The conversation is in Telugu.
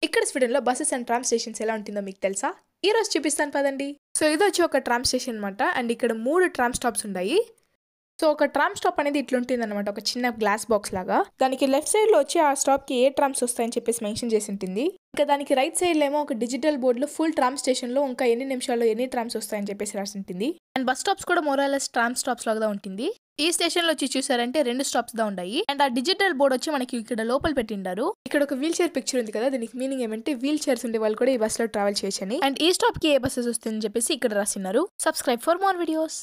ఇక్కడ స్వీడన్లో బస్సెస్ అండ్ ట్రామ్ స్టేషన్స్ ఎలా ఉంటుందో మీకు తెలుసా ఈ రోజు చూపిస్తాను పదండి సో ఇది వచ్చి ఒక ట్రామ్ స్టేషన్ అనమాట అండ్ ఇక్కడ మూడు ట్రామ్ స్టాప్స్ ఉన్నాయి సో ఒక ట్రామ్ స్టాప్ అనేది ఇట్లుంటుంది అనమాట ఒక చిన్న గ్లాస్ బాక్స్ లాగా దానికి లెఫ్ట్ సైడ్ లో వచ్చి ఆ స్టాప్ కి ఏ ట్రామ్స్ వస్తాయని చెప్పేసి మెన్షన్ చేసి ఉంటుంది ఇంకా దానికి రైట్ సైడ్ లో ఏమో ఒక డిజిటల్ బోర్డ్ లో ఫుల్ ట్రామ్ స్టేషన్ లో ఇంకా ఎన్ని నిమిషాల్లో ఎన్ని ట్రామ్స్ వస్తాయని చెప్పేసి రాసి ఉంటుంది అండ్ బస్ స్టాప్స్ కూడా మోరాలెస్ ట్రామ్ స్టాప్స్ లాగా ఉంటుంది ఈ స్టేషన్ లో వచ్చి చూసారంటే రెండు స్టాప్స్ దా ఉన్నాయి అండ్ ఆ డిజిటల్ బోర్డ్ వచ్చి మనకి ఇక్కడ లోపల పెట్టిండారు ఇక్కడ ఒక వీల్ చైర్ పిక్చర్ ఉంది కదా దీనికి మీనింగ్ ఏమంటే వీల్ చైర్స్ ఉండే వాళ్ళు కూడా ఈ బస్ లో ట్రావెల్ చేయొచ్చని అండ్ ఈ స్టాప్ కి ఏ బస్సెస్ వస్తుందని చెప్పేసి ఇక్కడ రాసిన్నారు సబ్స్క్రైబ్ ఫర్ మోర్ వీడియోస్